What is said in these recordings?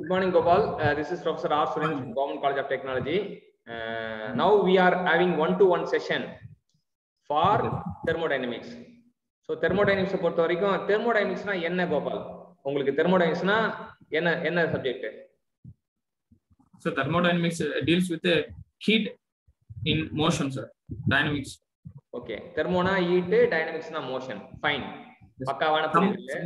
Good morning, Gopal. Uh, this is Professor R. Suren from Government College of Technology. Uh, now we are having one-to-one session for thermodynamics. So தெர்மோடைனமிக்ஸை பொறுத்த வரைக்கும் தெர்மோடைனமிக்ஸ்னா என்ன கோபால் உங்களுக்கு தெர்மோடைனமிக்ஸ்னா என்ன என்ன subject So thermodynamics uh, deals with the heat in motion, sir. Dynamics. Okay தெர்மோனா ஈட்டு டைனமிக்ஸ்னா மோஷன் ஃபைன் பக்காவான புரிதல்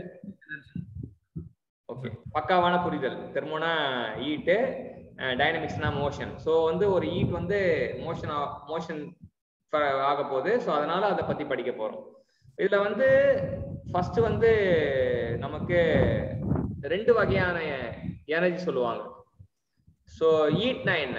ஓகே பக்காவான புரிதல் தெர்மோனா ஈட்டு டைனமிக்ஸ்னா மோஷன் ஸோ வந்து ஒரு ஈட் வந்து மோஷன் மோஷன் ஆக போகுது ஸோ அதனால அதை பத்தி படிக்க போறோம் இதுல வந்து ஃபர்ஸ்ட் வந்து நமக்கு ரெண்டு வகையான எனர்ஜி சொல்லுவாங்க ஸோ ஈட்னா என்ன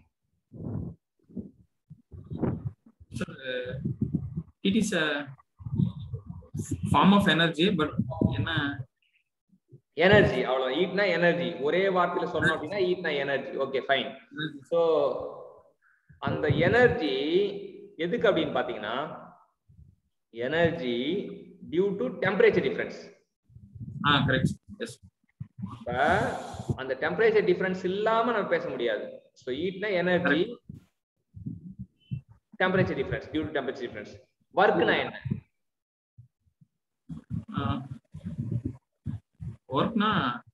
Sir, uh, it is a form of energy, but என்ன எனர்ஜி அவ்வளோ ஈட்னா எனர்ஜி ஒரே வார்த்தையில சொல்லணும் அப்படின்னா ஈட்னா எனர்ஜி ஓகே ஃபைன் ஸோ அந்த எனர்ஜி எதுக்கு அப்படின்னு பாத்தீங்கன்னா energy due to temperature difference ah correct yes இப்ப அந்த டெம்பரேச்சர் டிஃபரன்ஸ் இல்லாம நம்ம பேச முடியாது ஸோ ஈட்னா energy temperature difference due to temperature difference ஒர்க்னா என்ன ஒர்க்னா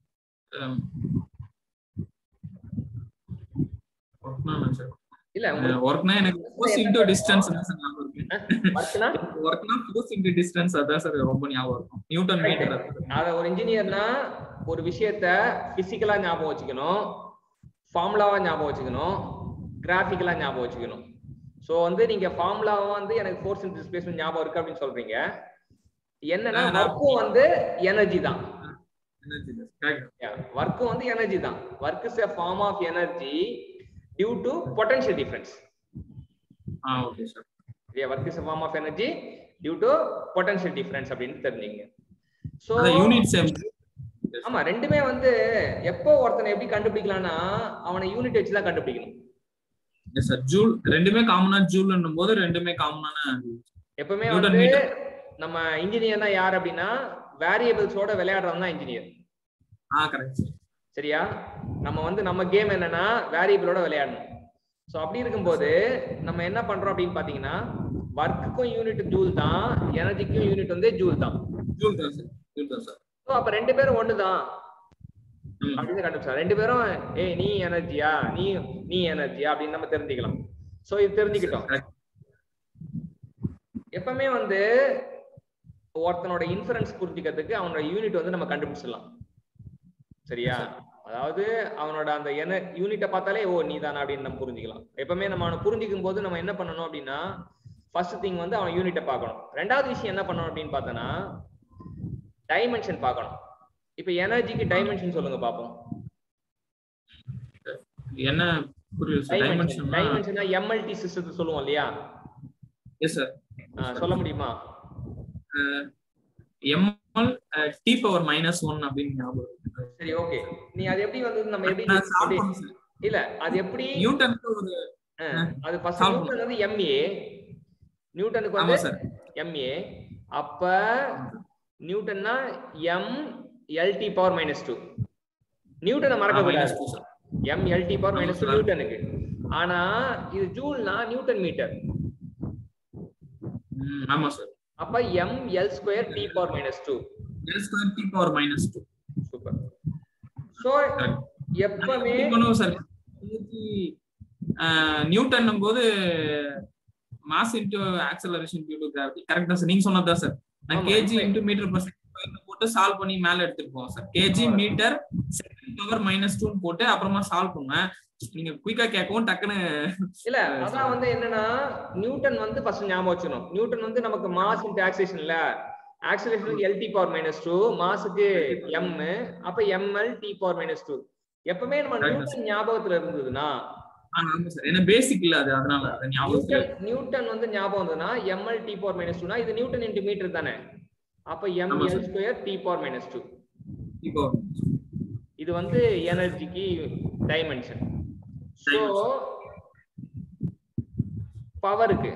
ஒர்க்னா சார் இல்ல உங்களுக்கு ஒர்க்னா எனக்கு ஃபோர்ஸ் இன்டு டிஸ்டன்ஸ் தான் சார் ஞாபகம் இருக்கு ஒர்க்னா ஒர்க்னா ஃபோர்ஸ் இன்டு டிஸ்டன்ஸ் அதான் சார் ரொம்ப ஞாபகம் இருக்கும் நியூட்டன் மீட்டர் அத ஒரு இன்ஜினியர்னா ஒரு விஷயத்த பிசிக்கலா ஞாபகம் வச்சுக்கணும் ஃபார்முலாவா ஞாபகம் வச்சுக்கணும் கிராஃபிக்கலா ஞாபகம் வச்சுக்கணும் சோ வந்து நீங்க ஃபார்முலாவா வந்து எனக்கு ஃபோர்ஸ் இன் டிஸ்பிளேஸ்மெண்ட் ஞாபகம் இருக்கு அப்படின்னு சொல்றீங்க என்னன்னா ஆ, நான் ஒர்க்கும் வந்து எனர்ஜி தான் எனர்ஜி கரெக்ட் ஒர்க்கும் வந்து எனர்ஜி தான் work is a form of energy due to potential difference ah okay sir work is a form of energy due to potential difference அப்படின்னு தெரிஞ்சுங்க சோ அதான் யூனிட் சேம் ஆமா ரெண்டுமே வந்து எப்போ ஒருத்தனை எப்படி கண்டுபிடிக்கலாம்னா அவனை யூனிட் வச்சு தான் கண்டுபிடிக்கணும் எஸ் சார் ஜூல் ரெண்டுமே காமனா ஜூல்ன்னும் போது ரெண்டுமே காமனான எப்பவுமே Newton வந்து meter. நம்ம இன்ஜினியர்னா யார் அப்படின்னா வேரியபிள்ஸோட விளையாடுறவன் தான் இன்ஜினியர் ஆ கரெக்ட் சார் சரியா நம்ம வந்து நம்ம கேம் என்னன்னா வேரியபிளோட விளையாடணும் ஸோ அப்படி இருக்கும்போது நம்ம என்ன பண்றோம் அப்படின்னு பாத்தீங்கன்னா ஒர்க்குக்கும் யூனிட் ஜூல் தான் எனர்ஜிக்கும் யூனிட் வந்து ஜூல் தான் ஜூல் தான் சார் ஜூல் தான் சார் ஸோ அப்ப ரெண்டு பேரும் ஒண்ணுதான் ம். அப்படின்னு கண்டுபிடிச்சா ரெண்டு பேரும் ஏய் நீ எனர்ஜியா நீ நீ எனர்ஜியா அப்படின்னு நம்ம தெரிஞ்சுக்கலாம் சோ இது தெரிஞ்சுக்கிட்டோம் Correct. எப்பவுமே வந்து ஒருத்தனோட இன்ஃபரன்ஸ் புரிஞ்சுக்கிறதுக்கு அவனோட யூனிட் வந்து நம்ம கண்டுபிடிச்சிடலாம் சரியா அதாவது அவனோட அந்த என்ன யூனிட்டை பார்த்தாலே ஓ நீ தானா அப்படின்னு நம்ம புரிஞ்சுக்கலாம் எப்பவுமே நம்ம அவனை புரிஞ்சுக்கும் போது நம்ம என்ன பண்ணணும் அப்படின்னா ஃபர்ஸ்ட் திங் வந்து அவன் யூனிட்டை பார்க்கணும் ரெண்டாவது விஷயம் என்ன பண்ணணும் அப்படின்னு பார்த்தோன்னா டைமென்ஷன் பார்க்கணும் இப்போ எனர்ஜிக்கு டைமென்ஷன் சொல்லுங்க பார்ப்போம் என்ன புரியல சார் டைமென்ஷன் டைமென்ஷன் டைமென்ஷனா எம்எல்டி சிஸ்டத்தை சொல்லுவோம் இல்லையா எஸ் சார் ஆ, சொல்ல முடியுமா ML T power minus one அப்படின்னு ஞாபகம் இருக்கு. சரி ஓகே நீ அது எப்படி வந்து நம்ம எப்படி நான் solve எப்படி- பண்ணேன் sir. இல்ல அது எப்படி நியூட்டனுக்கு ஒரு ஆ, அது ஃபர்ஸ்ட் solve நியூட்டன் வந்து எம்ஏ நியூட்டனுக்கு ஆமா வந்து சார் எம்ஏ அப்ப நியூட்டன்னா M LT power minus two நியூட்டனை மறக்க மைனஸ் கூடாது two sir M LT power ஆமா மைனஸ் டூ sir. நியூட்டனுக்கு ஆனா இது ஜூல்னா நியூட்டன் மீட்டர் ம், ஆமா சார் அப்ப M L square T power minus two L square T power minus two super so எப்பவுமே பண்ணுவோம் சார் நியூட்டன் போது mass into acceleration due to gravity கரெக்டா சார் நீங்க சொன்னதா சார் நான் ஆமா, கேஜி உண்மை. இன்டு மீட்டர் பர் செகண்ட் போட்டு சால்வ் பண்ணி மேல எடுத்துட்டு போவோம் சார் கேஜி ஆமா. Metre second power minus two போட்டு அப்புறமா சால்வ் பண்ணுவேன் நீங்க குயிக்கா கேட்கவும் டக்குன்னு இல்ல அதான் வந்து என்னன்னா நியூட்டன் வந்து ஃபர்ஸ்ட் ஞாபகம் வச்சுக்கணும் நியூட்டன் வந்து நமக்கு மாஸ் இன்டு ஆக்சிலேஷன் இல்ல acceleration L T power minus two மாஸுக்கு எம் அப்ப ML T power minus two எப்பவுமே நம்ம Correct. நியூட்டன் ஞாபகத்துல இருந்ததுன்னா ஆ, ஆமா சார் ஏன்னா பேசிக் இல்ல அது அதனால அது ஞாபகத்துல நியூட்டன் நியூட்டன் வந்து ஞாபகம் வந்ததுன்னா எம்எல் டி பவர் மைனஸ் டூனா இது நியூட்டன் இன்டு மீட்டர் தானே அப்ப எம் ஆமா L sir. Square T power minus two இப்போ இது வந்து எனர்ஜிக்கு டைமென்ஷன் ஸோ பவருக்கு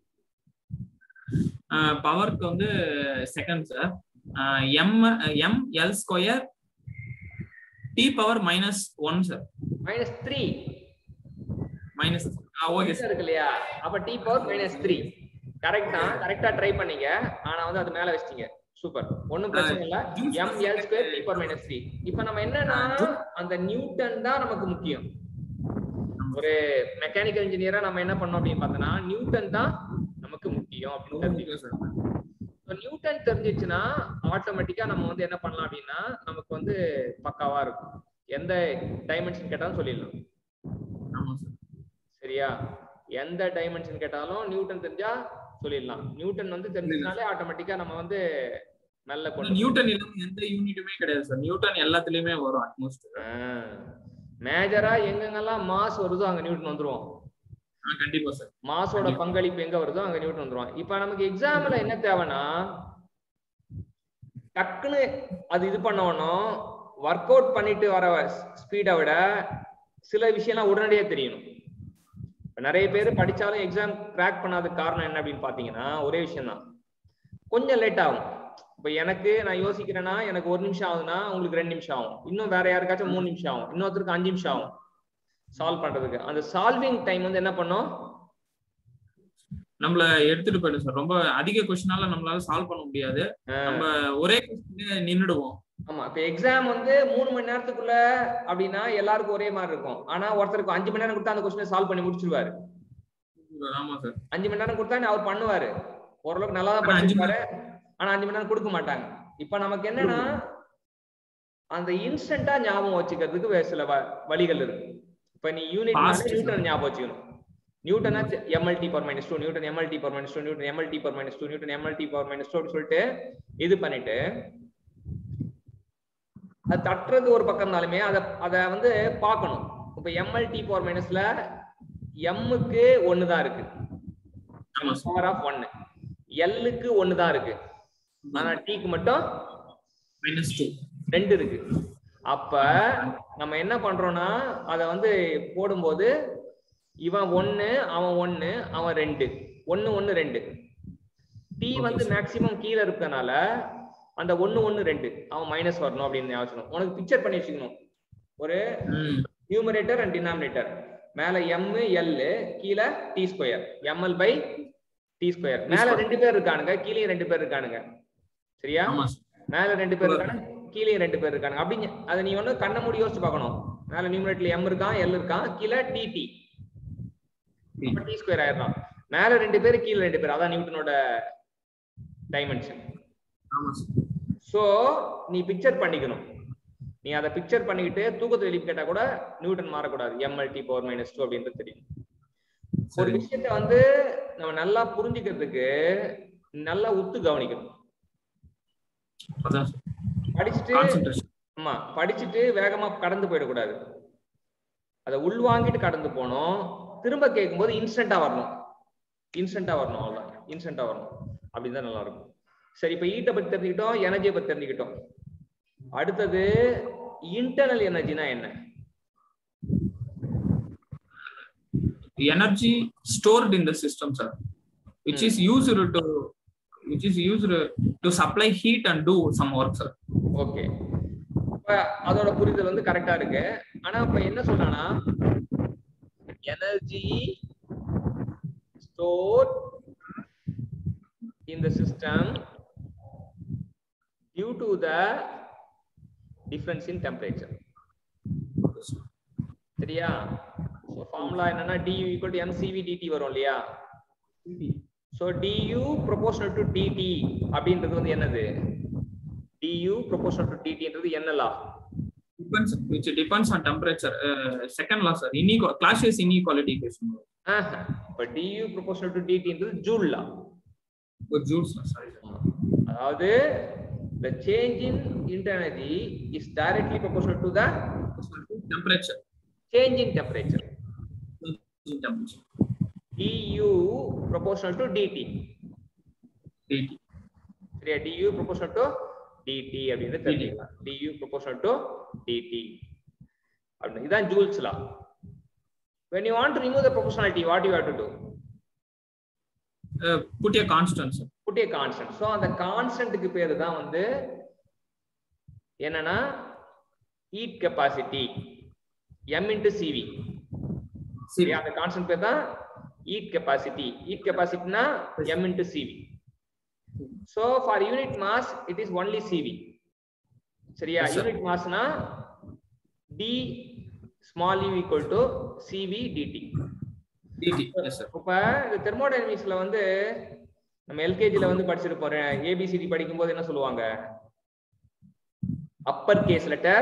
பவருக்கு வந்து second sir M M L square t power minus 1 sir minus three minus ah okay sir இருக்கு இல்லையா அப்ப T power minus three correct தான் கரெக்டா ட்ரை பண்ணீங்க ஆனா வந்து அது மேல வச்சிட்டீங்க சூப்பர் ஒண்ணும் பிரச்சனை இல்ல Juice M L square T power minus three இப்போ நம்ம என்னன்னா அந்த நியூட்டன் தான் நமக்கு முக்கியம் ஒரு மெக்கானிக்கல் இன்ஜினியரா நம்ம என்ன பண்ணோம் அப்படின்னு பார்த்தோம்னா நியூட்டன் தான் நமக்கு முக்கியம் அப்படின்னு தெரிஞ்சுக்கணும் sir So, நியூட்டன் தெரிஞ்சிச்சுன்னா ஆட்டோமேட்டிக்கா நம்ம வந்து என்ன பண்ணலாம் அப்படின்னா நமக்கு வந்து பக்காவா இருக்கும் எந்த டைமென்ஷன் கேட்டாலும் சொல்லிடலாம் ஆமா சார் சரியா எந்த டைமென்ஷன் கேட்டாலும் நியூட்டன் தெரிஞ்சா சொல்லிடலாம் நியூட்டன் வந்து தெரிஞ்சதுனாலே ஆட்டோமேட்டிக்கா நம்ம வந்து நல்ல கொண்டு நியூட்டன் இல்லாம எந்த யூனிட்டுமே கிடையாது சார் நியூட்டன் எல்லாத்துலயுமே வரும் அட்மோஸ்ட் மேஜரா எங்கெங்கெல்லாம் மாஸ் வருதோ அங்க நியூட்டன் வந்துருவோம் கண்டிப்பா சார் மாஸோட பங்களிப்பு எங்க வருதோ அங்க நியூட்டன் வந்துருவான் இப்ப நமக்கு எக்ஸாம்ல என்ன தேவைன்னா டக்குன்னு அது இது பண்ணணும் ஒர்க் அவுட் பண்ணிட்டு வர ஸ்பீடை விட சில விஷயம்லாம் உடனடியா தெரியணும் இப்ப நிறைய பேர் படிச்சாலும் எக்ஸாம் கிராக் பண்ணாததுக்கு காரணம் என்ன அப்படின்னு பாத்தீங்கன்னா ஒரே விஷயம் தான் கொஞ்சம் லேட் ஆகும் இப்ப எனக்கு நான் யோசிக்கிறேன்னா எனக்கு ஒரு நிமிஷம் ஆகுதுன்னா உங்களுக்கு ரெண்டு நிமிஷம் ஆகும் இன்னும் வேற யாருக்காச்சும் மூணு நிமிஷம் ஆகும் இன்னொருத்தருக்கு அஞ்சு நிமிஷம் ஆகும் சால்வ் பண்றதுக்கு அந்த சால்விங் டைம் வந்து என்ன பண்ணும் நம்மள எடுத்துட்டு போயிடும் சார் ரொம்ப அதிக கொஸ்டினால நம்மளால சால்வ் பண்ண முடியாது நம்ம ஒரே கொஸ்டின் நின்னுடுவோம் ஆமா இப்ப எக்ஸாம் வந்து மூணு மணி நேரத்துக்குள்ள அப்படின்னா எல்லாருக்கும் ஒரே மாதிரி இருக்கும் ஆனா ஒருத்தருக்கு அஞ்சு மணி நேரம் கொடுத்தா அந்த கொஸ்டினை சால்வ் பண்ணி முடிச்சிருவாரு ஆமா சார் அஞ்சு மணி நேரம் கொடுத்தா அவர் பண்ணுவாரு ஓரளவுக்கு நல்லா தான் ஆனா அஞ்சு படிச்சிருப்பாரு ஆனா அஞ்சு மணி நேரம் கொடுக்க மாட்டாங்க இப்ப நமக்கு என்னன்னா அந்த இன்ஸ்டன்டா ஞாபகம் வச்சுக்கிறதுக்கு வே- சில வ- வழிகள் இருக்கு இப்ப நீ யூனிட் Fast. நியூட்டன் ஞாபகம் வச்சுக்கணும் நியூட்டனா MLT power minus two Newton MLT power minus two Newton MLT power minus two Newton MLT power minus two சொல்லிட்டு இது பண்ணிட்டு அது தட்டுறது ஒரு பக்கம் இருந்தாலுமே அதை அதை வந்து பார்க்கணும் இப்ப எம்எல்டி பவர் மைனஸ்ல எம்முக்கு ஒன்னு தான் இருக்கு ஆமா சார் பவர் ஆஃப் ஒன்னு எல்லுக்கு ஒன்னு தான் இருக்கு ஆனா டீக்கு மட்டும் மைனஸ் டூ ரெண்டு இருக்கு அப்ப நம்ம என்ன பண்றோம்னா அத வந்து போடும்போது இவன் ஒண்ணு அவன் ஒண்ணு அவன் ரெண்டு ஒண்ணு ஒண்ணு ரெண்டு டி Okay, வந்து sir. மேக்சிமம் கீழே இருக்கனால அந்த ஒண்ணு ஒண்ணு ரெண்டு அவன் மைனஸ் வரணும் அப்படின்னு ஞாபகம் வச்சுக்கணும். உனக்கு பிக்சர் பண்ணி வச்சுக்கணும் ஒரு ம் நியூமரேட்டர் அண்ட் டினாமினேட்டர் மேல எம் எல் கீழே T square ML by T square மேல square. ரெண்டு பேர் இருக்கானுங்க கீழே ரெண்டு பேர் இருக்கானுங்க சரியா ஆமா சார் மேல ரெண்டு பேர் இருக்காங்க கீழே ரெண்டு பேர் இருக்காங்க அப்படிங்க அதை நீ வந்து கண்ண மூடி யோசிச்சு பார்க்கணும் மேல நியூமரேட்டர்ல எம் இருக்கான் எல் இருக்கான் கீழே டி டி டி ஸ்கொயர் ஆயிடலாம் மேல ரெண்டு பேர் கீழே ரெண்டு பேர் அதான் நியூட்டனோட டைமென்ஷன் ஆமா சார் சோ நீ பிக்சர் பண்ணிக்கணும் நீ அதை பிக்சர் பண்ணிக்கிட்டு தூக்கத்துல எழுப்பி கேட்டா கூட நியூட்டன் மாறக்கூடாது எம்எல்டி பவர் மைனஸ் டூ அப்படின்றது தெரியும் ஒரு சரி விஷயத்த வந்து நம்ம நல்லா புரிஞ்சுக்கிறதுக்கு நல்லா உத்து கவனிக்கணும் அதான் சார் படிச்சுட்டு கான்சென்ட்ரேஷன் ஆமா படிச்சுட்டு வேகமா கடந்து போயிடக்கூடாது அதை உள்வாங்கிட்டு கடந்து போனோம் திரும்ப கேட்கும்போது இன்ஸ்டன்டா வரணும் இன்ஸ்டன்டா வரணும் அவ்வளவுதான் இன்ஸ்டன்டா வரணும் அப்படிதான் நல்லா இருக்கும் சரி இப்ப ஈட்டை பத்தி தெரிஞ்சுக்கிட்டோம் எனர்ஜியை பத்தி தெரிஞ்சுக்கிட்டோம் அடுத்தது இன்டர்னல் எனர்ஜினா என்ன energy stored in the system sir which is used to which is used to supply heat and do some work sir okay இப்ப அதோட புரிதல் வந்து கரெக்டா இருக்கு ஆனா இப்ப என்ன சொல்றானா energy stored in the system due to the difference in temperature சரியா ஸோ ஃபார்முலா என்னன்னா du equal to mcv dt வரும் இல்லையா so du proportional to dt அப்படின்றது வந்து என்னது du proportional to dt-ன்றது என்ன law depends which depends on temperature uh, second law sir inequal clashes inequality equation ஆஹா. இப்ப du proportional to dt-ன்றது Joule law ஒரு joules law, sorry sir. அதாவது the change in internal energy is directly proportional to the temperature change in temperature in temperature du proportional to dt dt சரியா du proportional to dt அப்படின்னு தெரிஞ்சுக்கலாம் du proportional to dt அப்படின்னு இதான் Joule's law when you want to remove the proportionality what you have to do uh, put a constant sir put a constant so அந்த கான்ஸ்டன்ட்டுக்கு பேரு தான் வந்து என்னன்னா heat capacity m into cv சரியா அந்த constant பேர் தான் heat capacity heat capacity னா m into cv so for unit mass it is only cv சரியா Yes, sir. யூனிட் மாஸ்னா d small u equal to cv dt dt yes sir இப்ப இந்த தெர்மோடைனமிக்ஸ்ல வந்து நம்ம எல்கேஜில வந்து படிச்சிருப்போம் ஏபிசிடி படிக்கும்போது என்ன சொல்லுவாங்க அப்பர் கேஸ் லெட்டர்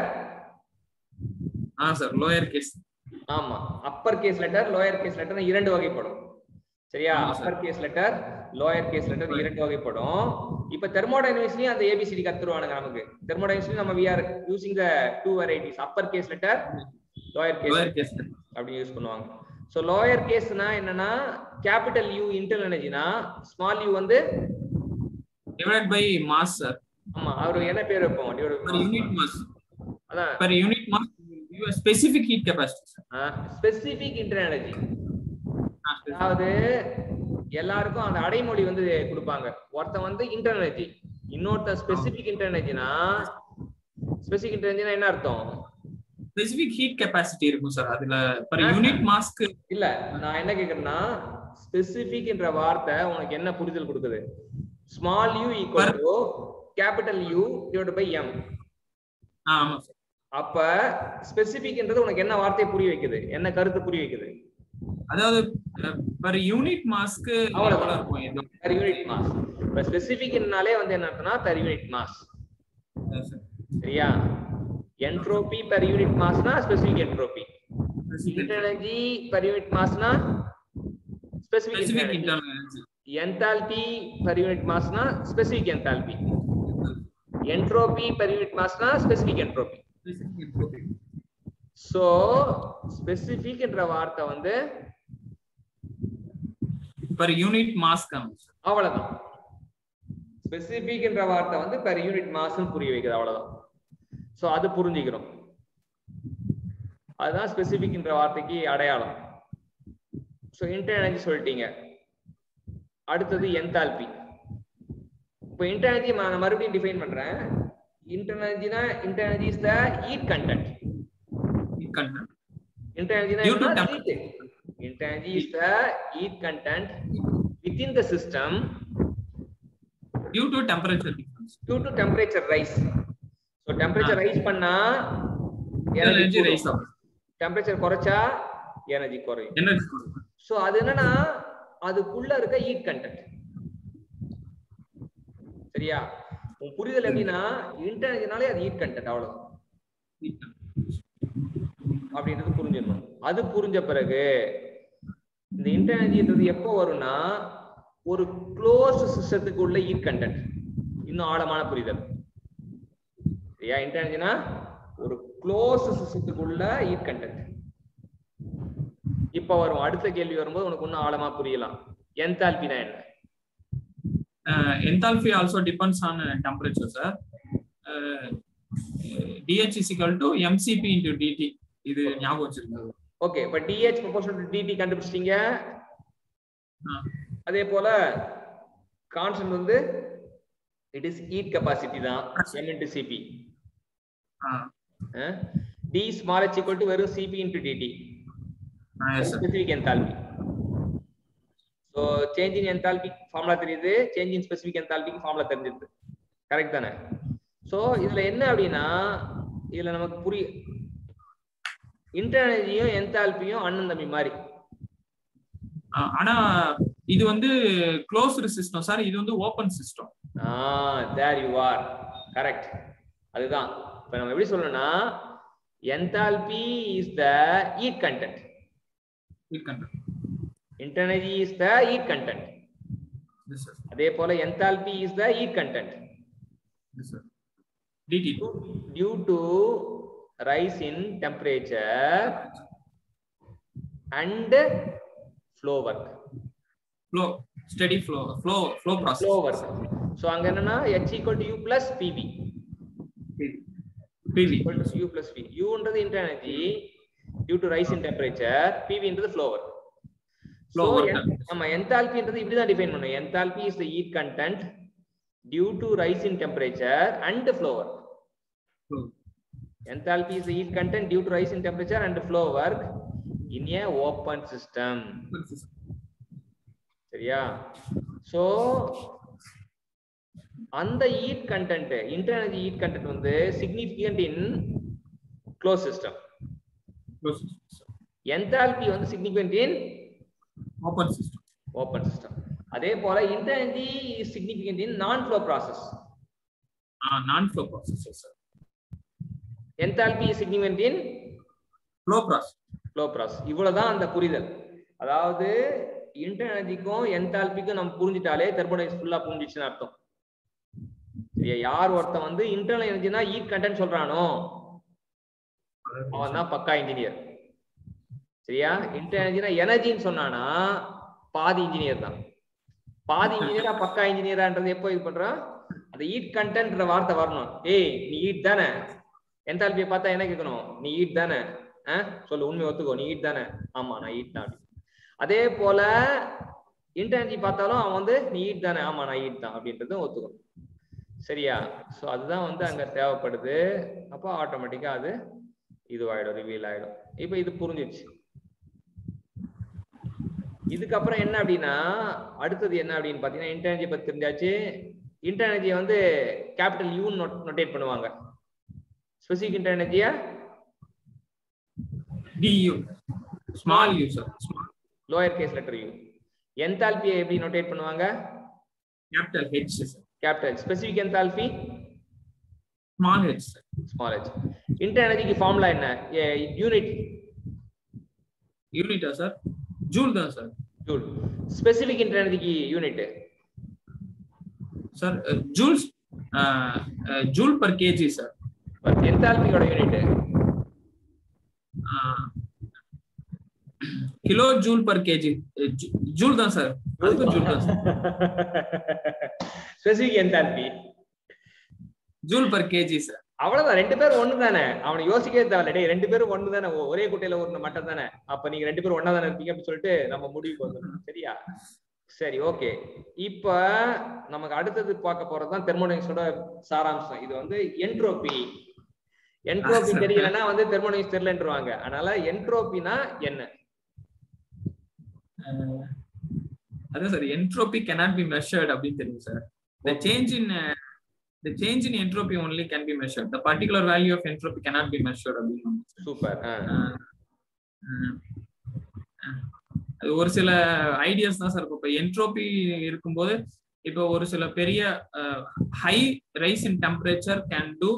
ஆ சார் லோயர் கேஸ் ஆமா upper case letter lower case letter இரண்டு வகைப்படும் சரியா ஆமா, sir. Upper case letter lower case letter இரண்டு வகைப்படும் இப்ப தெர்மோடைனமிக்ஸ்லயும் அந்த ஏபிசிடி கத்துருவானுங்க நமக்கு தெர்மோடைனமிக்ஸ்லயும் நம்ம we are using the two varieties upper case letter lower case lower case அப்படி யூஸ் பண்ணுவாங்க சோ லோயர் கேஸ்னா என்னன்னா கேபிட்டல் யூ இன்டர்னல் எனர்ஜினா ஸ்மால் யூ வந்து டிவைட் பை மாஸ் சார் ஆமா அவரு என்ன பேர் வைப்போம் per unit mass அதான் per unit mass you have specific heat capacity sir specific internal energy அதாவது எல்லாருக்கும் அந்த அடைமொழி வந்து கொடுப்பாங்க ஒருத்தன் வந்து இன்டர்னல் எனர்ஜி இன்னொருத்தன் ஸ்பெசிபிக் இன்டர்னல் எனர்ஜினா ஸ்பெசிபிக் இன்டர்னல் எனர்ஜினா என்ன அர்த்தம் specific heat capacity இருக்கும் சார் அதுல per ஆ. unit massக்கு இல்ல நான் என்ன கேக்குறேன்னா ஸ்பெசிபிக் என்ற வார்த்தை உனக்கு என்ன புரிதல் கொடுக்குது small u equal to capital U divide by M ஆ, ஆமா சார் அப்ப ஸ்பெசிபிக்ன்றது உனக்கு என்ன வார்த்தையை புரிய வைக்குது என்ன கருத்து புரிய வைக்குது அதாவது அஹ், per unit massக்கு அவ்வளவுதான். எவ்வளவு இருக்கும் இது per யூனிட் மாஸ் இப்ப ஸ்பெசிபிக்னாலே வந்து என்ன அர்த்தம்னா per unit mass Yes, sir. சரியா என்ட்ரோபி per யூனிட் மாஸ்னா specific entropy Specific energy per unit மாஸ்னா specific specific energy internal energy enthalpy per unit மாஸ்னா specific enthalpy entropy per unit மாஸ்னா specific entropy Specific entropy. So specific என்ற வார்த்தை வந்து per unit mass come அவ்வளவுதான் specific என்ற வார்த்தை வந்து per யூனிட் மாஸ்னு புரிய வைக்குது அவ்வளவுதான் சோ அது புரிஞ்சுக்கிறோம் அதுதான் ஸ்பெசிபிக் என்ற வார்த்தைக்கு அடையாளம் சோ இன்டர் எனர்ஜி சொல்லிட்டீங்க அடுத்தது என்தால்பி இப்போ இன்டர் எனர்ஜி நான் மறுபடியும் டிஃபைன் பண்றேன் இன்டர் எனர்ஜினா inter energy is the heat content heat content Inter energy Due to is not temp- heat. Inter energy is the heat content within the system due to temperature difference due to temperature rise. So temperature Ah. rise பண்ணா energy energy rise கூடும். ஆகும் temperature குறைச்சா energy குறையும் energy கொடுக்கும். So அது என்னன்னா அதுக்குள்ள இருக்க ஹீட் கண்டென்ட் சரியா உன் புரிதல் எப்படின்னா இன்டர்னர்ஜினாலே அது ஹீட் கண்டென்ட் அவ்வளவுதான் Heat content. அப்படின்றது புரிஞ்சிடணும் அது புரிஞ்ச பிறகு இந்த இன்டர்னர்ஜின்றது எப்போ வரும்னா ஒரு க்ளோஸ் சிஸ்டத்துக்கு உள்ள ஹீட் கண்டென்ட் இன்னும் ஆழமான புரிதல் சரியா இன்டர்னர்ஜினா ஒரு க்ளோஸ் சிஸ்டத்துக்கு உள்ள ஹீட் கண்டென்ட் இப்ப வரும் அடுத்த கேள்வி வரும்போது உனக்கு இன்னும் ஆழமா புரியலாம் என்தால்பினா என்ன uh, enthalpy also depends on uh, temperature sir uh, dh is equal to mcp into dt இது ஞாபகம் வச்சிருக்காங்க ஓகே இப்ப டிஹெச் ப்ரொபோஷனல் டு டிடி கண்டுபிடிச்சிட்டீங்க ஆ. அதே போல கான்ஸ்டன்ட் வந்து இட் இஸ் ஹீட் கெபாசிட்டி தான் m into cp ஆ d small h equal to வெறும் cp into dt ஆ yes sir specific enthalpy so change in enthalpy formula தெரியுது சேஞ்ச் இன் ஸ்பெசிபிக் என்தால்பிக்கு ஃபார்முலா தெரிஞ்சிருது கரெக்ட் தானே ஸோ இதுல என்ன அப்படின்னா இதுல நமக்கு புரிய இன்டர்னர்ஜியும் என்தால்பியும் அண்ணன் தம்பி மாதிரி ஆ, ஆனா இது வந்து க்ளோஸ்டு சிஸ்டம் சார் இது வந்து ஓபன் சிஸ்டம் ஆ தேர் யூ ஆர் கரெக்ட் அதுதான் இப்ப நம்ம எப்படி சொல்லணும்னா enthalpy is the heat content heat content internal energy is the heat content yes sir அதே போல enthalpy is the heat content yes sir dt due to rise in temperature and flow work flow steady flow flow flow process flow work so அங்க என்னன்னா h equal to u plus pv pv equal to u plus v u ன்றது internal energy due to rise in temperature pv ன்றது flow work Flow so work. en- ஆமா enthalpy ன்றது இப்படி தான் define பண்ணும் enthalpy is the heat content due to rise in temperature and flow work flow enthalpy is the heat content due to rise in temperature and flow work in a open system சரியா so அந்த heat content inter energy heat content வந்து significant in closed system enthalpy வந்து significant in open system open system அதே போல inter energy is significant in non flow process non flow process sir enthalpy is significant in flow process flow process இவ்வளவுதான் அந்த புரிதல் அதாவது inter எனர்ஜிக்கும் என்தால்பிக்கும் நம்ம புரிஞ்சிட்டாலே தெர்மோடைஸ் ஃபுல்லா புரிஞ்சிச்சுன்னு அர்த்தம் சரியா யார் ஒருத்தன் வந்து இன்டர்னல் எனர்ஜினா ஈட் கண்டென்ட் சொல்றானோ அவன் தான் பக்கா இன்ஜினியர் சரியா இன்டர் எனர்ஜினா எனர்ஜின்னு சொன்னானா பாதி இன்ஜினியர் தான் பாதி இன்ஜினியரா பக்கா இன்ஜினியரான்றது எப்போ இது பண்றான் அந்த ஈட் கண்டென்ட்ன்ற வார்த்தை வரணும் ஏய் நீ ஈட் தானே என்தால்பியை பார்த்தா என்ன கேட்கணும் நீ ஈட் தானே ஆ சொல்லு உண்மை ஒத்துக்கோ நீ ஈட் தானே ஆமா நான் ஈட் தான் அப்படி. அதே போல இன்டர்னர்ஜி பார்த்தாலும் அவன் வந்து நீ ஈட் தானே ஆமா நான் ஈட் தான் அப்படின்றதும் ஒத்துக்கணும் சரியா சோ அதுதான் வந்து அங்க தேவைப்படுது அப்போ ஆட்டோமேட்டிக்கா அது இதுவாயிடும் ரிவீல் ஆயிடும் இப்போ இது புரிஞ்சிடுச்சு இதுக்கப்புறம் என்ன அப்படின்னா அடுத்தது என்ன அப்படின்னு பாத்தீங்கன்னா இன்டர்னர்ஜி பத்தி தெரிஞ்சாச்சு இன்டர்னர்ஜியை வந்து கேபிட்டல் யூ நோட்டேட் பண்ணுவாங்க ஸ்பெசிபிக் இன்டர்னர்ஜியா டியூ small u sir small lower case letter u என்தால்பியை எப்படி நோட்டேட் பண்ணுவாங்க capital H sir capital specific enthalpy small h sir small h inter எனர்ஜிக்கு ஃபார்முலா என்ன யூனிட் யூனிட்டா சார் ஜூல் தான் சார் ஜூல் ஸ்பெசிபிக் இன்டர் எனர்ஜிக்கு unit sir joule joule per KG sir என்தால்பியோட unit kilo joule per KG joule தான் sir அதுக்கும் joule தான் sir specific enthalpy joule per KG sir அவ்வளவுதான் ரெண்டு பேரும் ஒண்ணு தானே அவனை யோசிக்கவே தேவையில்ல டேய் ரெண்டு பேரும் ஒண்ணு தானே ஒ- ஒரே குட்டையில ஒரு மட்டம் தானே அப்ப நீங்க ரெண்டு பேரும் ஒண்ணா தானே இருப்பீங்க அப்படின்னு சொல்லிட்டு நம்ம முடிவுக்கு வந்துடணும் சரியா சரி ஓகே இப்ப நமக்கு அடுத்தது பார்க்க போறதுதான் தெர்மோடைன்ஸோட சாராம்சம் இது வந்து என்ட்ரோபி என்ட்ரோபி sir. தெரியலன்னா வந்து தெர்மோடைன்ஸ் தெரியலன்றவாங்க அதனால என்ட்ரோபினா என்ன அதான் sir entropy cannot be measured அப்படின்னு தெரியும் sir the change in uh, the change in entropy only can be measured the particular value of entropy cannot be measured அப்படின்னு சூப்பர் அஹ் அஹ் அது ஒரு சில ஐடியாஸ் தான் சார் இருக்கும் இப்போ என்ட்ரோபி இருக்கும்போது இப்போ ஒரு சில பெரிய high rise in temperature can do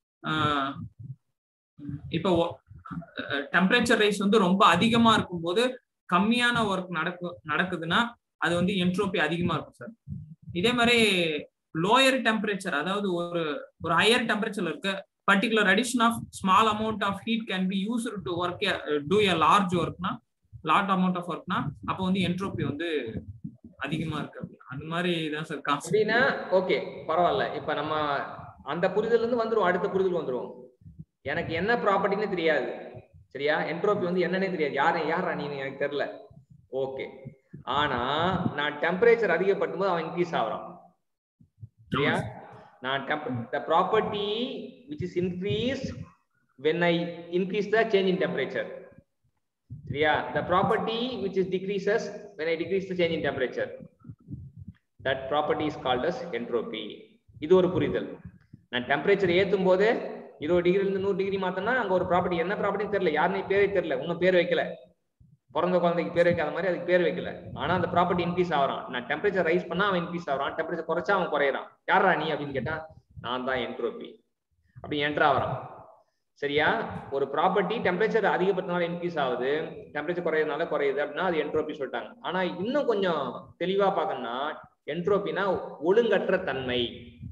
இப்போ டெம்பரேச்சர் ரைஸ் வந்து ரொம்ப அதிகமா இருக்கும்போது கம்மியான ஒர்க் நடக்கு நடக்குதுன்னா அது வந்து என்ட்ரோபி அதிகமா இருக்கும் சார் இதே மாதிரி லோயர் டெம்பரேச்சர் அதாவது ஒரு ஒரு ஹையர் டெம்பரேச்சர்ல இருக்க particular addition of small amount of heat can be use to work do a large ஒர்க்னா லார்ஜ் அமௌண்ட் ஆஃப் ஒர்க்னா அப்போ வந்து என்ட்ரோபி வந்து அதிகமா இருக்கு அப்படி. அந்த மாதிரி தான் சார் கான்செப்ட் அப்படின்னா ஓகே பரவாயில்ல இப்ப நம்ம அந்த புரிதல் இருந்து வந்துரும் அடுத்த புரிதல் வந்துரும் எனக்கு என்ன ப்ராப்பர்ட்டின்னு தெரியாது சரியா என்ட்ரோபி வந்து என்னன்னே தெரியாது யாரு யாரா நீ எனக்கு தெரியல ஓகே ஆனா நான் டெம்பரேச்சர் அதிகப்படும் போது அவன் இன்க்ரீஸ் ஆகுறான் சரியா நான் the property which is increase when I increase the change in temperature சரியா the property which is decreases when I decrease the change in temperature that property is called as entropy இது ஒரு புரிதல் நான் temperature ஏத்தும் போது இருபது degree இருந்து நூறு டிகிரி மாத்தனா அங்க ஒரு ப்ராப்பர்ட்டி என்ன ப்ராப்பர்ட்டி தெரியல யாருனே பேரே தெரியல இன்னும் பேர் வைக்கல பிறந்த குழந்தைக்கு பேர் வைக்காத மாதிரி அதுக்கு பேர் வைக்கல ஆனா அந்த ப்ராப்பர்ட்டி இன்க்ரீஸ் ஆகிறான் நான் டெம்பரேச்சர் ரைஸ் பண்ணா அவன் இன்க்ரீஸ் ஆகிறான் டெம்பரேச்சர் குறைச்சா அவன் குறையறான் யாரா நீ அப்படின்னு கேட்டா நான் தான் என்ட்ரோபி அப்படி என்ட்ரா ஆகிறான் சரியா ஒரு ப்ராப்பர்ட்டி டெம்பரேச்சர் அதிகப்படுத்தினால இன்க்ரீஸ் ஆகுது டெம்பரேச்சர் குறையறதுனால குறையுது அப்படின்னா அது என்ட்ரோபி சொல்லிட்டாங்க ஆனா இன்னும் கொஞ்சம் தெளிவா பார்க்கணும்னா என்ட்ரோபினா ஒழுங்கற்ற தன்மை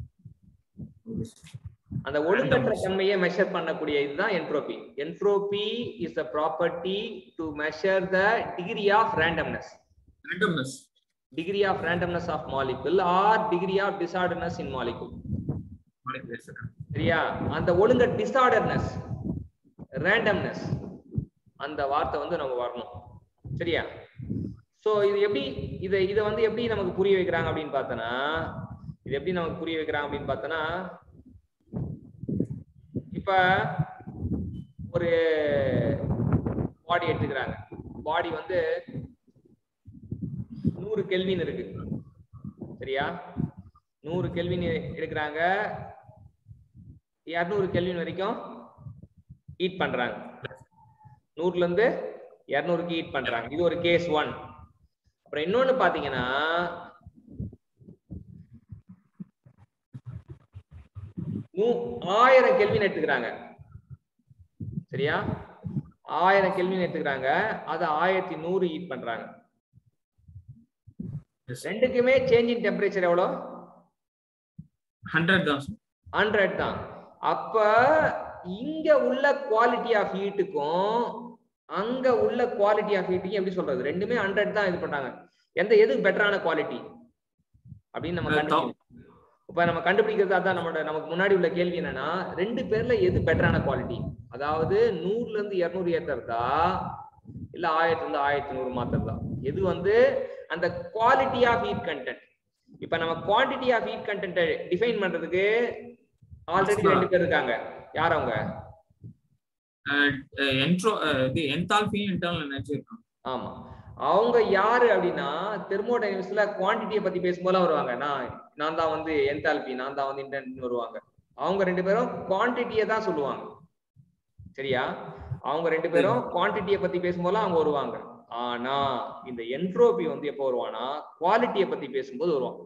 அந்த ஒழுங்கற்ற தன்மையை மெஷர் பண்ணக்கூடிய இதுதான் entropy entropy is the property to measure the degree of randomness randomness degree of randomness of molecule or degree of disorderness in molecule molecular sir. சரியா அந்த ஒழுங்க டிசார்டர்னஸ் ரேண்டம்னஸ் அந்த வார்த்தை வந்து நம்ம வரணும் சரியா சோ இது எப்படி இதை இதை வந்து எப்படி நமக்கு புரிய வைக்கிறாங்க அப்படின்னு பார்த்தோன்னா இது எப்படி நமக்கு புரிய வைக்கிறாங்க அப்படின்னு பார்த்தோன்னா இப்ப ஒரு பாடி எடுத்துக்கிறாங்க பாடி வந்து நூறு கெல்வின் இருக்கு சரியா நூறு கெல்வின் எடுக்கிறாங்க இரநூறு கெல்வின் வரைக்கும் ஹீட் பண்றாங்க நூறுல இருந்து இரநூறுக்கு ஹீட் பண்றாங்க இது ஒரு கேஸ் ஒன் அப்புறம் இன்னொன்னு பாத்தீங்கன்னா நூ- ஆயிரம் கெல்வின் எடுத்துக்கிறாங்க சரியா ஆயிரம் கெல்வின் எடுத்துக்கிறாங்க அதை ஆயிரத்தி நூறு ஹீட் பண்றாங்க Yes. ரெண்டுக்குமே சேஞ்ச் இன் டெம்பரேச்சர் எவ்வளோ ஹண்ட்ரட் தான் சார் ஹண்ட்ரட் தான் அப்ப இங்க உள்ள குவாலிட்டி ஆஃப் ஹீட்டுக்கும் அங்க உள்ள குவாலிட்டி ஆஃப் ஹீட்டுக்கும் எப்படி சொல்றது ரெண்டுமே ஹண்ட்ரட் தான் இது பண்றாங்க எந்த எது பெட்டரான குவாலிட்டி அப்படின்னு நம்ம அது கண்டுபிடிக்கணும் இப்ப நம்ம கண்டுபிடிக்கிறது அதான் நம்மளோட நமக்கு முன்னாடி உள்ள கேள்வி என்னன்னா ரெண்டு பேர்ல எது பெட்டரான குவாலிட்டி அதாவது நூறுல இருந்து இருநூறு ஏத்துறதா இல்ல ஆயிரத்துல இருந்து ஆயிரத்தி நூறு மாத்துறதா எது வந்து அந்த குவாலிட்டி ஆஃப் ஹீட் கண்டென்ட் இப்ப நம்ம quantity of heat content define பண்றதுக்கு ஆல்ரெடி Yes, ரெண்டு பேர் இருக்காங்க யார் அவங்க என்ட்ரோ இது என்தால்பி இன்டர்னல் எனர்ஜி இருக்கும் ஆமா அவங்க யாரு அப்படின்னா தெர்மோடைனமிக்ஸ்ல குவாண்டிட்டியை பத்தி பேசும்போது வருவாங்க நான் நான் தான் வந்து என்தால்பி நான் தான் வந்து இன்டென்ட் வருவாங்க அவங்க ரெண்டு பேரும் குவாண்டிட்டியை தான் சொல்லுவாங்க சரியா அவங்க ரெண்டு பேரும் குவாண்டிட்டியை பத்தி பேசும்போது அவங்க வருவாங்க ஆனா இந்த என்ட்ரோபி வந்து எப்போ வருவானா குவாலிட்டியை பத்தி பேசும்போது வருவான்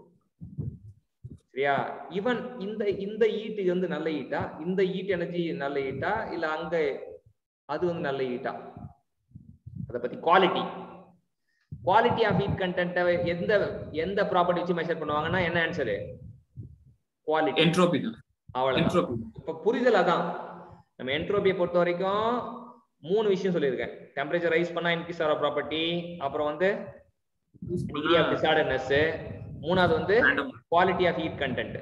சரியா இவன் இந்த இந்த ஈட்டு வந்து நல்ல ஈட்டா இந்த ஈட் எனர்ஜி நல்ல ஈட்டா இல்ல அங்க அது வந்து நல்ல ஈட்டா அதை பத்தி குவாலிட்டி குவாலிட்டி ஆஃப் ஹீட் கண்டென்ட்டை எந்த எந்த ப்ராப்பர்ட்டி வச்சு மெஷர் பண்ணுவாங்கன்னா என்ன ஆன்சரு குவாலிட்டி என்ட்ரோபி தான் அவ்வளவுதான் என்ட்ரோபி இப்ப புரிதல் அதான் நம்ம என்ட்ரோபியை பொறுத்த வரைக்கும் மூணு விஷயம் சொல்லியிருக்கேன் டெம்பரேச்சர் ரைஸ் பண்ணா இன்க்ரீஸ் ஆகிற ப்ராப்பர்ட்டி அப்புறம் வந்து டிகிரி ஆஃப் டிசார்டர்னஸ் மூணாவது வந்து குவாலிட்டி ஆஃப் ஹீட் கண்டென்ட்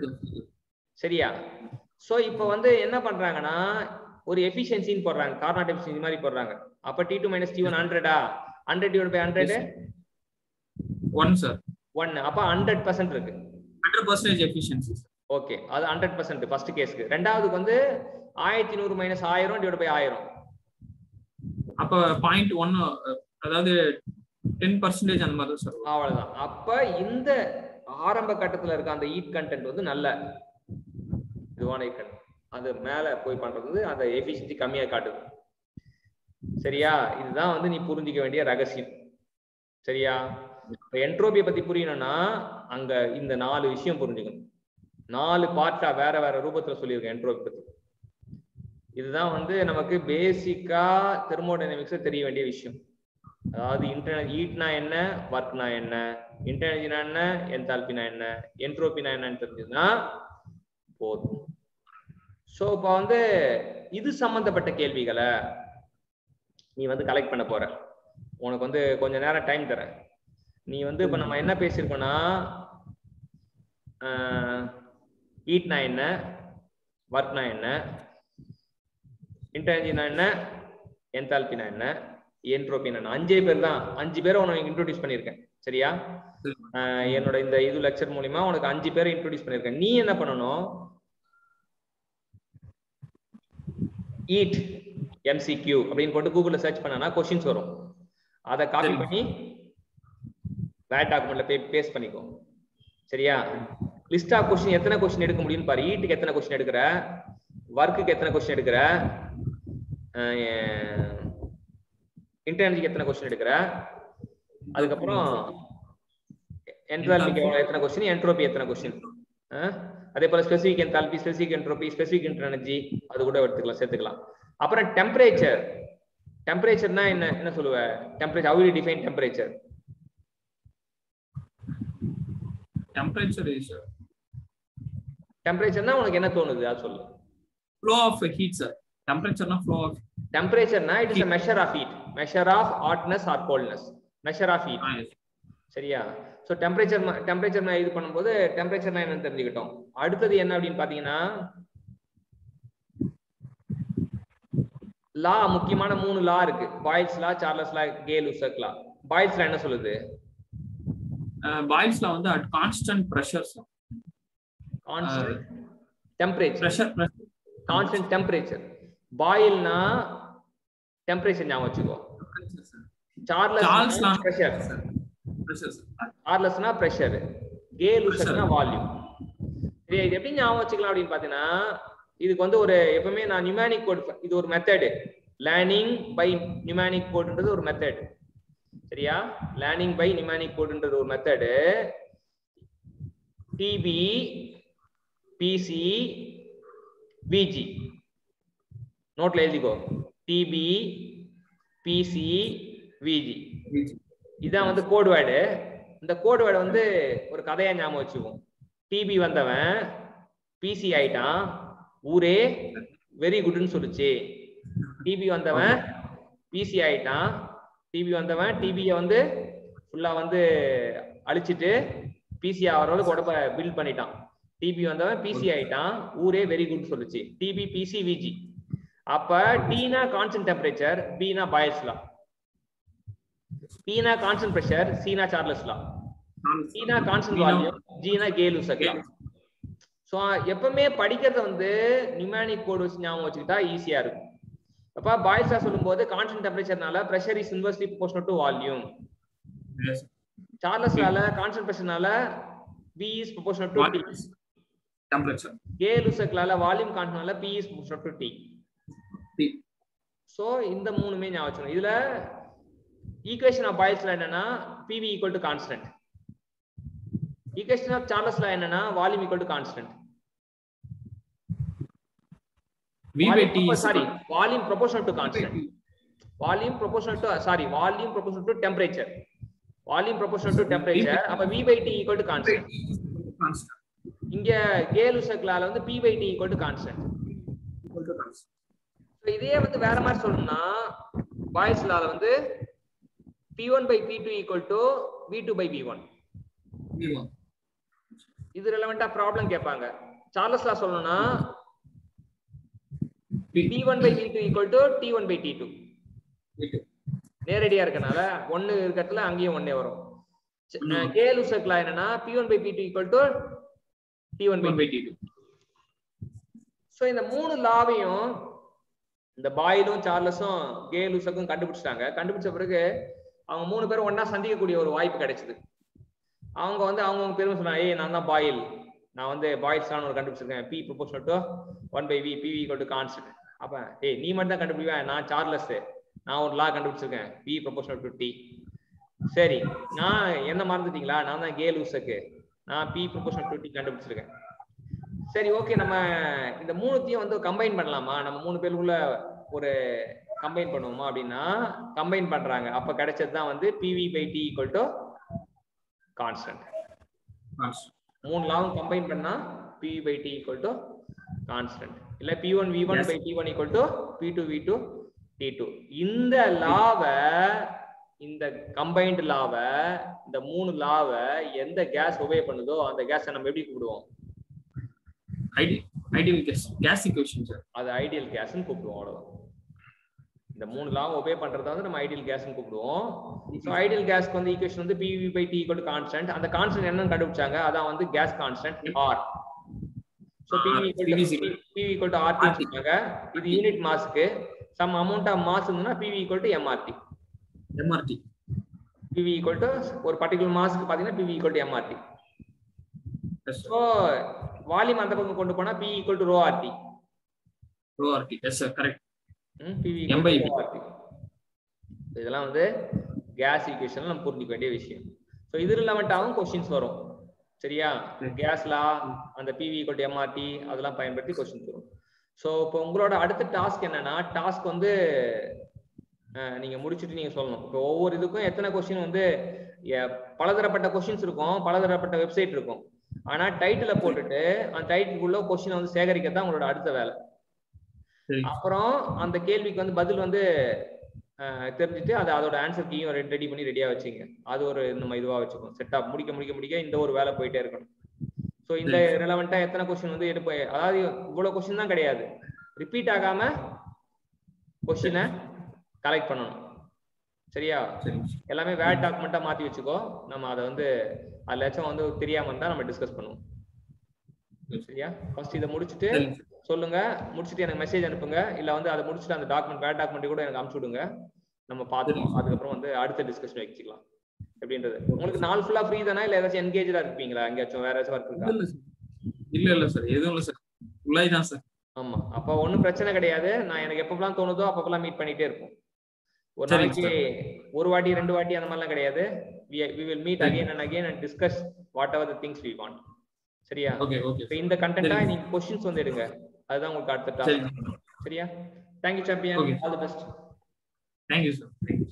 சரியா சோ இப்போ வந்து என்ன பண்றாங்கன்னா ஒரு எஃபிஷியன்சின்னு போடுறாங்க கார்னாட் எஃபிஷியன்சி மாதிரி போடுறாங்க அப்ப T two minus T one ஹண்ட்ரடா hundred divide by hundred one sir one அப்ப ஹண்ட்ரட் பர்சன்ட் இருக்கு ஹண்ட்ரட் பர்சன்டேஜ் எஃபிஷியன்சி ஓகே அது ஹண்ட்ரட் பர்சன்ட் ஃபர்ஸ்ட் கேஸ்க்கு ரெண்டாவதுக்கு வந்து ஆயிரத்தி நூறு மைனஸ் ஆயிரம் டிவைட் பை ஆயிரம் அப்ப பாயிண்ட் ஒன் அதாவது டென் பர்சன்டேஜ் அந்த மாதிரி தான் சார் அவ்வளவுதான் அப்ப இந்த ஆரம்ப கட்டத்துல இருக்க அந்த ஈட் கண்டென்ட் வந்து நல்ல இதுவான ஈட் கண்டென்ட் அது மேல போய் பண்றது வந்து அந்த எஃபிஷியன்சி கம்மியா காட்டுது சரியா இதுதான் வந்து நீ புரிஞ்சிக்க வேண்டிய ரகசியம் சரியா என்ட்ரோபியை பத்தி புரியணும்னா அங்க இந்த நாலு விஷயம் புரிஞ்சுக்கணும் நாலு பார்ட்டா வேற வேற ரூபத்துல சொல்லியிருக்கேன் என்ட்ரோபி பத்தி இதுதான் வந்து நமக்கு பேசிக்கா தெர்மோடைனமிக்ஸ் தெரிய வேண்டிய விஷயம் அதாவது இன்டர்னல் ஈட்னா என்ன ஒர்க்னா என்ன இன்டர்னர்ஜினா என்ன என்தால்பினா என்ன என்ட்ரோபினா என்னன்னு தெரிஞ்சதுன்னா போதும் ஸோ இப்போ வந்து இது சம்பந்தப்பட்ட கேள்விகளை நீ வந்து கலெக்ட் பண்ண போற உனக்கு வந்து கொஞ்ச நேரம் டைம் தரேன் நீ வந்து இப்போ நம்ம என்ன பேசியிருக்கோம்னா ஈட்னா என்ன ஒர்க்னா என்ன இன்டர்னர்ஜினா என்ன என்தால்பினா என்ன என்ட்ரோபி என்ன அஞ்சே பேர் தான் அஞ்சு பேரை உனக்கு இன்ட்ரோடியூஸ் பண்ணியிருக்கேன் சரியா ஆஹ் என்னோட இந்த இது லெக்சர் மூலியமா உனக்கு அஞ்சு பேரை இன்ட்ரோடியூஸ் பண்ணியிருக்கேன் நீ என்ன பண்ணணும் ஈட் எம்சிக்யூ அப்படின்னு போட்டு கூகுள்ல சர்ச் பண்ணனா கொஸ்டின்ஸ் வரும் அதை காப்பி சரி. பண்ணி வேட் டாக்குமெண்ட்ல பே பேஸ்ட் பண்ணிக்கோ சரியா லிஸ்ட் ஆஃப் கொஸ்டின் எத்தனை கொஸ்டின் எடுக்க முடியும்னு பாரு ஈட்டுக்கு எத்தனை கொஸ்டின் எடுக்கிற ஒர்க்குக்கு எத்தனை கொஸ்டின் எடுக்கிற இன்டர்னஜிக்கு எத்தனை கொஸ்டின் எடுக்கிற அதுக்கப்புறம் என்ட்ரால்பிக்கு எத்தனை கொஸ்டின் என்ட்ரோபி எத்தனை கொஸ்டின் அதே போல specific enthalpy specific entropy specific internal energy அது கூட எடுத்துக்கலாம் சேர்த்துக்கலாம் அப்புறம் டெம்பரேச்சர் டெம்பரேச்சர்னா என்ன என்ன சொல்லுவ temperature how you define temperature temperature is டெம்பரேச்சர்னா உனக்கு என்ன தோணுது அது சொல்லு ஃப்ளோ ஆஃப் ஹீட் சார் டெம்பரேச்சர்னா ஃப்ளோ ஆஃப் டெம்பரேச்சர்னா it is a measure of heat measure of hotness or coldness measure of heat சரியா ஸோ டெம்பரேச்சர் டெம்பரேச்சர் இது பண்ணும்போது டெம்பரேச்சர்னா என்னன்னு தெரிஞ்சுக்கிட்டோம் அடுத்தது என்ன அப்படின்னு பாத்தீங்கன்னா லா முக்கியமான மூணு லா இருக்கு Boyle's law Charles law Gay Lussac law Boyle's law என்ன சொல்லுது பாய்ஸ்ல வந்து at constant pressure sir constant temperature pressure constant temperature பாயில்னா டெம்பரேச்சர் ஞாபகம் வச்சுக்கோ சார்லஸ் சார்ல்ஸ்லாம் ப்ரெஷர் Pressure, sir. சார்லஸ்னா ப்ரெஷர் கே லூசர்னா வால்யூம் சரி இது எப்படி ஞாபகம் வச்சுக்கலாம் அப்படின்னு பாத்தீங்கன்னா இதுக்கு வந்து ஒரு எப்பவுமே நான் நியூமேனிக் கோட் இது ஒரு மெத்தடு லேர்னிங் பை நியூமேனிக் கோட்ன்றது ஒரு மெத்தட் சரியா லேர்னிங் பை நியூமேனிக் கோட்ன்றது ஒரு மெத்தடு டிபி பிசி விஜி நோட்ல எழுதிக்கோ டிபி பிசி விஜி இதான் வந்து கோட் வேர்டு இந்த கோட் வேர்டு வந்து ஒரு கதையா ஞாபகம் வச்சுக்குவோம் டிபி வந்தவன் பிசி ஆயிட்டான் ஊரே வெரி குட்னு சொல்லுச்சு டிபி வந்தவன் பிசி ஆயிட்டான் டிபி வந்தவன் டிபியை வந்து ஃபுல்லா வந்து அழிச்சிட்டு பிசி ஆகிறவங்களுக்கு உடம்ப பில்ட் பண்ணிட்டான் டிபி வந்தவன் பிசி ஆயிட்டான் ஊரே வெரி குட் சொல்லுச்சு டிபி பிசி விஜி அப்ப டீனா கான்ஸ்டன்ட் டெம்பரேச்சர் பீனா பாய்ஸ்லா பீனா கான்ஸ்டன்ட் பிரஷர் சீனா சார்லஸ்லா சீனா கான்ஸ்டன்ட் வால்யூம் ஜீனா கேலுசக்லா ஸோ எப்பவுமே படிக்கிறத வந்து நியூமேனிக் கோட் வச்சு ஞாபகம் வச்சுக்கிட்டா ஈஸியா இருக்கும் அப்ப பாய்ஸா சொல்லும்போது கான்ஸ்டன்ட் டெம்பரேச்சர்னால pressure is inversely proportional to volume Yes. சார்லஸ்லால கான்ஸ்டன்ட் பிரஷர்னால P is proportional to What T is temperature? Gay லுசக்லால வால்யூம் கான்ஸ்டன்ட்னால P is proportional to T T. So இந்த மூணுமே ஞாபகம் வச்சுக்கணும் இதுல ஈக்குவேஷன் ஆஃப் பாய்ஸ்ல என்னன்னா PV equal to constant equation of சார்லஸ்ல என்னன்னா volume equal to constant V by T is sorry volume proportional to constant volume proportional to sorry volume proportional to temperature volume proportional to temperature அப்ப v by t equal to constant constant. இங்க Gay லுசக்லால வந்து p by t equal to constant Equal to constant. So, இதே வந்து வேற மாதிரி சொல்லணும்னா boys லால வந்து p1 by p2 equal to v2 by v1 V1. இது ரெலவெண்டா ப்ராப்ளம் கேட்பாங்க சார்லஸ் லா சொல்லணும்னா P. p1 by v2 equal to t1 by t2 V2. நேரடியா இருக்கனால ஒன்னு இருக்கறதுல அங்கேயும் ஒன்னே வரும் ம். கே லுசக்லா என்னன்னா p1 by p2 equal to t1 by One by T2. So இந்த மூணு லாவையும் இந்த பாயிலும் சார்லஸும் கே லூசக்கும் கண்டுபிடிச்சிட்டாங்க கண்டுபிடிச்ச பிறகு அவங்க மூணு பேரும் ஒண்ணா சந்திக்கக்கூடிய ஒரு வாய்ப்பு கிடைச்சது அவங்க வந்து அவங்க பெருமை சொன்னாங்க ஏய் நான் தான் பாயில் நான் வந்து பாயில்ஸ் ஒரு கண்டுபிடிச்சிருக்கேன் P proportional to one by V PV equal to constant அப்ப ஏய் நீ மட்டும் தான் கண்டுபிடிப்பேன் நான் சார்லஸ் நான் ஒரு லா கண்டுபிடிச்சிருக்கேன் பி ப்ரொபோஷனல் டு டி சரி நான் என்ன மறந்துட்டீங்களா நான் தான் கே லூசக்கு நான் பி ப்ரொபோஷனல் டு டி கண்டுபிடிச்சிருக்கேன் சரி ஓகே நம்ம இந்த மூணுத்தையும் வந்து கம்பைன் பண்ணலாமா நம்ம மூணு பேருக்குள்ள ஒரு கம்பைன் பண்ணுவோமா அப்படின்னா கம்பைன் பண்றாங்க அப்ப கிடைச்சது தான் வந்து PV by T equal to constant Constant. மூணு லாவும் கம்பைன் பண்ணா PV by T equal to constant இல்ல P one V one Yes. By T one equal to P two V two T two இந்த லாவை இந்த கம்பைன்டு லாவை இந்த மூணு லாவை எந்த கேஸ் ஒபே பண்ணுதோ அந்த கேஸை நம்ம எப்படி கூப்பிடுவோம் Ideal. Ideal gas. Gas equation, sir. அது ஐடியல் கேஸ்னு கூப்பிடுவோம் அவ்வளவுதான் இந்த மூணு லாவும் ஒபே பண்றத வந்து நம்ம ஐடியல் கேஸ்னு கூப்பிடுவோம் ஸோ ஐடியல் கேஸ்க்கு வந்து ஈக்குவேஷன் வந்து PV by T equal constant அந்த கான்ஸ்டன்ட் என்னன்னு கண்டுபிடிச்சாங்க அதான் வந்து gas constant R so PV equal PV is to PV equal to RT சொன்னாங்க இது யூனிட் மாஸ்க்கு சம் அமௌண்ட் ஆஃப் மாஸ் இருந்ததுன்னா PV equal to MRT MRT. PV equal to ஒரு பர்டிகுலர் மாஸ்க்கு பார்த்தீங்கன்னா PV equal to MRT Yes, sir. So volume அந்த பக்கம் கொண்டு போனா P equal to rho RT Rho RT. Yes, sir. Correct. PV M by B. இதெல்லாம் வந்து case equation நம்ம புரிஞ்சுக்க வேண்டிய விஷயம் ஸோ இது ரிலவெண்ட்டாகவும் கொஸ்டின்ஸ் வரும் சரியா ம். கேஸ்லா அந்த பிவி ஈக்குவல் எம்ஆர்டி அதெல்லாம் பயன்படுத்தி கொஸ்டின்ஸ் வரும் ஸோ இப்போ உங்களோட அடுத்த டாஸ்க் என்னன்னா டாஸ்க் வந்து அஹ், நீங்க முடிச்சுட்டு நீங்க சொல்லணும் இப்போ ஒவ்வொரு இதுக்கும் எத்தனை கொஸ்டின் வந்து எ- பலதரப்பட்ட கொஸ்டின்ஸ் இருக்கும் பலதரப்பட்ட வெப்சைட் இருக்கும் ஆனா டைட்டில போட்டுட்டு அந்த டைட்டிலுக்குள்ள கொஸ்டின் வந்து சேகரிக்க உங்களோட அடுத்த வேலை சரி. அப்புறம் அந்த கேள்விக்கு வந்து பதில் வந்து அஹ், தெரிஞ்சுட்டு அதை அதோட ஆன்சர் கீயும் ரெடி பண்ணி ரெடியா வச்சுங்க அது ஒரு நம்ம இதுவா வச்சுக்கணும் செட்டப் முடிக்க முடிக்க முடிக்க இந்த ஒரு வேலை போயிட்டே இருக்கணும் ஸோ இந்த சரி. ரிலவெண்டா எத்தனை கொஸ்டின் வந்து எடுப்ப அதாவது இவ்வளவு கொஸ்டின் தான் கிடையாது ரிப்பீட் ஆகாம கொஸ்டினை கலெக்ட் பண்ணணும் சரியா சரி. எல்லாமே வேட் டாக்குமெண்டா மாத்தி வச்சுக்கோ நம்ம அதை வந்து அதுலச்சும் வந்து தெரியாம இருந்தா நம்ம டிஸ்கஸ் பண்ணுவோம் சரியா ஃபர்ஸ்ட் இதை முடிச்சுட்டு சரி. சொல்லுங்க முடிச்சுட்டு எனக்கு மெசேஜ் அனுப்புங்க இல்ல வந்து அதை முடிச்சுட்டு அந்த டாக்குமெண்ட் வேட் டாக்குமெண்ட் கூட எனக்கு அனுப்பிச்சு விடுங்க நம்ம பார்த்துக்கலாம் அதுக்கப்புறம் வந்து அடுத்த டிஸ்கஷன் வச்சுக்கலாம் எப்படின்றது உங்களுக்கு நாள் ஃபுல்லா ஃப்ரீ தானே இல்ல ஏதாச்சும் என்கேஜா இருப்பீங்களா எங்கேயாச்சும் வேற ஏதாச்சும் ஒர்க் இருக்கா இல்ல சார் இல்ல இல்ல சார் எதுவும் இல்ல சார் ஃபுல்லாய் தான் சார் ஆமா அப்ப ஒண்ணும் பிரச்சனை கிடையாது நான் எனக்கு எப்பப்பெல்லாம் தோணுதோ அப்பப்பெல்லாம் மீட் பண்ணிட்டே இருப்போம் ஒரு சரிங்க நாளைக்கு ஒரு வாட்டி ரெண்டு வாட்டி அந்த மாதிரிலாம் கிடையாது வி வில் மீட் சரிங்க. Again and again and discuss whatever the things we want சரியா ஓகே ஓகே இப்ப இந்த கண்டென்ட்டா சரிங்க. நீங்க கொஸ்டின்ஸ் வந்து எடுங்க அதுதான் உங்களுக்கு அடுத்த டாஸ்க் சரிங்க சரியா thank you champion Okay. All the best thank you sir thank you